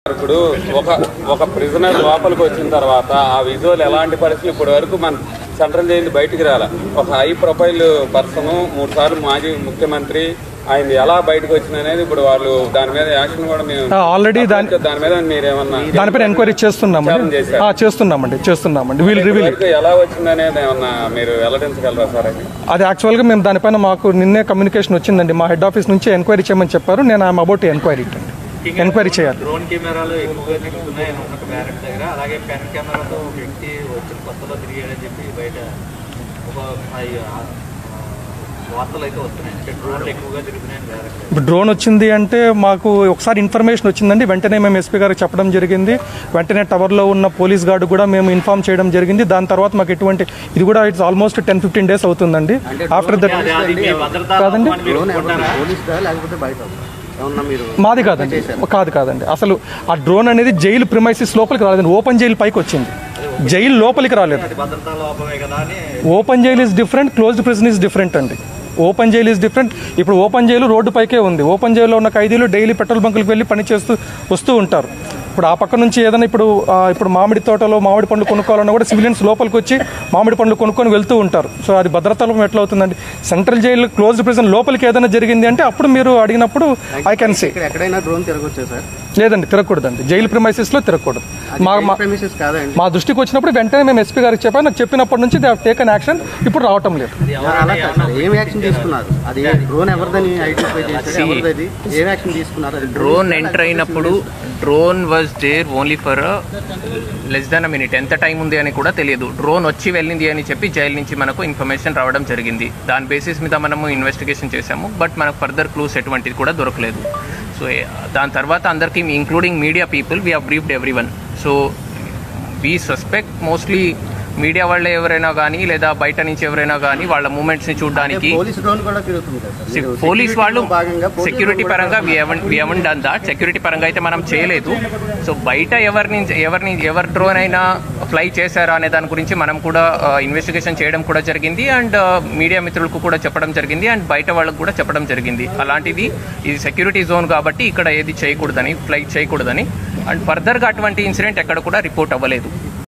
ఇప్పుడు ఒక ఒక ప్రిజనర్ లోపలికి వచ్చిన తర్వాత ఆ విజువల్ ఎలాంటి పరిస్థితులు ఇప్పటి వరకు మన సెంట్రల్ జైలు బయటికి రాల ఒక హై ప్రొఫైల్ పర్సన్ మూడు సార్లు మాజీ ముఖ్యమంత్రి ఆయన ఎలా బయటకు వచ్చింది అనేది ఇప్పుడు వాళ్ళు దాని మీద యాక్షన్ కూడా మేము ఆల్రెడీ దాని దాని మీద మీరేమన్నా దానిపైన ఎంక్వైరీ చేస్తున్నామండి ఆ, చేస్తున్నామండి చేస్తున్నామండి వీళ్ళు రివీల్ వరకు ఎలా వచ్చింది అనేది ఏమన్నా మీరు వెల్లడించగలరా సార్ అది అది యాక్చువల్గా మేము దానిపైన మాకు నిన్నే కమ్యూనికేషన్ వచ్చిందండి మా హెడ్ ఆఫీస్ నుంచి ఎంక్వైరీ చేయమని చెప్పారు నేను ఐఎమ్ అబౌట్ ఎంక్వైరీ ఎంక్వైరీ చేయాలి డ్రోన్ కెమెరాలు ఎక్కువగా తిరుగుతున్నాయని ఒక బ్యారెట్ దగ్గర అలాగే పెన్ కెమెరాతో ఒక వ్యక్తి వచ్చిన కొత్తలో తిరిగాడని చెప్పి బయట ఒక ఐ- ఆ, వార్తలు అయితే వస్తున్నాయి అంటే డ్రోన్లు ఎక్కువగా తిరుగుతున్నాయని బ్యారెట్ ఇప్పుడు డ్రోన్ వచ్చింది అంటే మాకు ఒకసారి ఇన్ఫర్మేషన్ వచ్చిందండి వెంటనే మేము ఎస్పీ గారికి చెప్పడం జరిగింది వెంటనే టవర్లో ఉన్న పోలీస్ గార్డు కూడా మేము ఇన్ఫార్మ్ చేయడం జరిగింది దాని తర్వాత మాకు ఎటువంటి ఇది కూడా it's almost ten fifteen days అవుతుందండి ఆఫ్టర్ దట్ అది అది మీ భద్రతా కాదండి. లోపమని మీరు అనుకుంటారా? పోలీసుదా లేకపోతే బయట ఏమన్నా మీరు మాది కాదండి కాదు కాదండి అసలు ఆ డ్రోన్ అనేది జైలు ప్రిమైసిస్ లోపలికి రాలేదండి ఓపెన్ జైలు పైకి వచ్చింది జైలు లోపలికి రాలేదు అది భద్రతా లోపమే కదా అని open jail is different closed prison is different అండి ఓపెన్ జైల్ ఇస్ డిఫరెంట్ ఇప్పుడు ఓపెన్ జైలు రోడ్డు పైకే ఉంది ఓపెన్ జైల్లో ఉన్న ఖైదీలు డైలీ పెట్రోల్ బంకులకు వెళ్ళి పని చేస్తూ వస్తూ ఉంటారు ఇప్పుడు ఆ పక్క నుంచి ఏదైనా ఇప్పుడు ఆ, ఇప్పుడు మామిడి తోటలో మామిడి పండ్లు కొనుక్కోవాలన్నా కూడా సివిలియన్స్ లోపలికి వచ్చి మామిడి పండ్లు కొనుక్కొని వెళ్తూ ఉంటారు సో అది భద్రతలో ఎట్లా అవుతుందండి సెంట్రల్ జైలు క్లోజ్డ్ ప్రిజన్ లోపలికి ఏదైనా జరిగింది అంటే అప్పుడు మీరు అడిగినప్పుడు ఐ కెన్ సే ఇక్కడ ఎక్కడైనా డ్రోన్ తిరగొచ్చా సార్ లేదండి తిరగకూడదండి జైలు ప్రిమైసెస్లో తిరగకూడదు మా మా ప్రెమిసెస్ కాదండి మా దృష్టికి వచ్చినప్పుడు వెంటనే మేము ఎస్పీ గారికి చెప్పాను నాకు చెప్పినప్పటి నుంచి దే టేకన్ యాక్షన్ ఇప్పుడు రావటం లేదు అలా కాదు సార్ ఏం యాక్షన్ తీసుకున్నారు అది డ్రోన్ ఎవరిదని ఐడెంటిఫై చేశారు ఎవరిది ఏం యాక్షన్ తీసుకున్నారు అది డ్రోన్ ఎంటర్ అయినప్పుడు drone was there only for less than a minute ఎంత టైం ఉంది అని కూడా తెలియదు డ్రోన్ వచ్చి వెళ్ళింది అని చెప్పి జైలు నుంచి మనకు ఇన్ఫర్మేషన్ రావడం జరిగింది దాని బేసిస్ మీద మనము ఇన్వెస్టిగేషన్ చేశాము బట్ మనకు ఫర్దర్ క్లూస్ ఎటువంటిది కూడా దొరకలేదు సో దాని తర్వాత అందరికీ including media people we have briefed everyone so we suspect mostly media వాళ్ళే ఎవరైనా కానీ లేదా బయట నుంచి ఎవరైనా కానీ వాళ్ళ మూమెంట్స్ని చూడడానికి పోలీస్ డ్రోన్ కూడా తిరుగుతుంది కదా సార్ మీరు పోలీస్ security వాళ్ళు లో భాగంగా పోలీస్ సెక్యూరిటీ drone కూడా పరంగా we have done that security పరంగా అయితే మనం చేయలేదు సో బయట ఎవరిని ఎవరిని ఎవరు డ్రోన్ అయినా ఫ్లై చేశారా అనే దాని గురించి మనం కూడా ఇన్వెస్టిగేషన్ చేయడం కూడా జరిగింది అండ్ మీడియా మిత్రులకు కూడా చెప్పడం జరిగింది అండ్ బయట వాళ్ళకు కూడా చెప్పడం జరిగింది అలాంటిది ఇది సెక్యూరిటీ జోన్ కాబట్టి ఇక్కడ ఏది చేయకూడదని ఫ్లై చేయకూడదని అండ్ ఫర్దర్గా అటువంటి ఇన్సిడెంట్ ఎక్కడ కూడా రిపోర్ట్ అవ్వలేదు